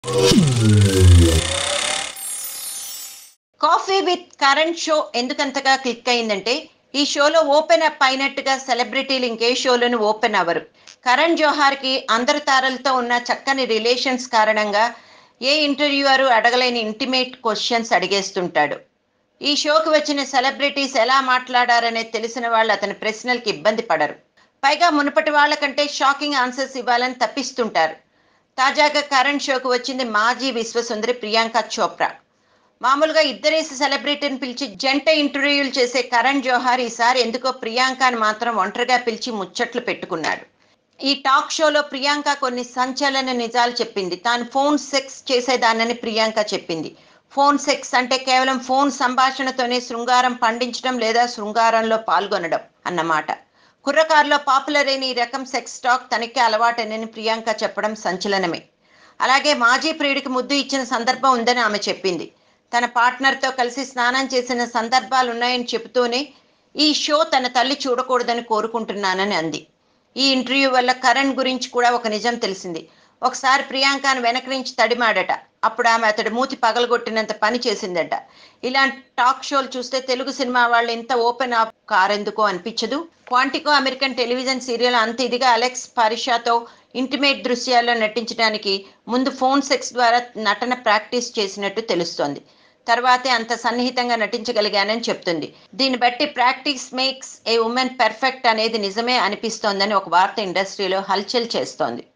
coffee with Karan show ఎందుకంతగా click అయిందంటే ఈ షోలో ఓపెన్ అప్ అయినట్టుగా సెలబ్రిటీలు ఇంకే షోలను ఓపెన్ అవ్వరు కరణ్ జోహార్కి అందరు తారలతో ఉన్న చక్కని రిలేషన్స్ కారణంగా ఏ ఇంటర్వ్యూవరు అడగలేని ఇంటిమేట్ క్వశ్చన్స్ అడిగేస్తుంటాడు ఈ షోకి వచ్చిన సెలబ్రిటీస్ ఎలా మాట్లాడారనేది తెలిసిన వాళ్ళు అతని ప్రశ్నలకి ఇబ్బంది పడరు పైగా మునుపటి వాళ్ళకంటే షాకింగ్ ఆన్సర్స్ ఇవ్వాలని తప్పిస్తుంటారు తాజాగా కరణ్ షోకి వచ్చింది మాజీ విశ్వసుందరి ప్రియాంక చోప్రా మామూలుగా ఇద్దరేసి సెలబ్రిటీని పిలిచి జంట ఇంటర్వ్యూలు చేసే కరణ్ జోహార్ ఈసారి ఎందుకో ప్రియాంకని మాత్రం ఒంటరిగా పిలిచి ముచ్చట్లు పెట్టుకున్నాడు ఈ టాక్ షోలో ప్రియాంక కొన్ని సంచలన నిజాలు చెప్పింది తాను ఫోన్ సెక్స్ చేసేదానని ప్రియాంక చెప్పింది ఫోన్ సెక్స్ అంటే కేవలం ఫోన్ సంభాషణతోనే శృంగారం పండించడం లేదా శృంగారంలో పాల్గొనడం అన్నమాట కుర్రకారులో పాపులర్ అయిన ఈ రకం సెక్స్ టాక్ తనకి అలవాటనని ప్రియాంక చెప్పడం సంచలనమే అలాగే మాజీ ప్రియుడికి ముద్దు ఇచ్చిన సందర్భం ఉందని ఆమె చెప్పింది తన పార్ట్నర్తో కలిసి స్నానం చేసిన సందర్భాలు ఉన్నాయని చెబుతూనే ఈ షో తన తల్లి చూడకూడదని కోరుకుంటున్నానని అంది ఈ ఇంటర్వ్యూ వల్ల కరణ్ గురించి కూడా ఒక నిజం తెలిసింది ఒకసారి ప్రియాంకను వెనక నుంచి తడిమాడట అప్పుడు ఆమె అతడి మూతి పగలగొట్టినంత పని చేసిందట ఇలాంటి టాక్ షోలు చూస్తే తెలుగు సినిమా వాళ్ళు ఇంత ఓపెన్ అప్ కారెందుకో అనిపించదు క్వాంటికో అమెరికన్ టెలివిజన్ సీరియల్ అంత ఇదిగా అలెక్స్ పారిషాతో ఇంటిమేట్ దృశ్యాల్లో నటించడానికి ముందు ఫోన్ సెక్స్ ద్వారా నటన ప్రాక్టీస్ చేసినట్టు తెలుస్తోంది తర్వాతే అంత సన్నిహితంగా నటించగలిగానని చెప్తుంది దీన్ని బట్టి practice makes a woman perfect అనేది నిజమే అనిపిస్తోందని ఒక వార్త ఇండస్ట్రీలో హల్చల్ చేస్తోంది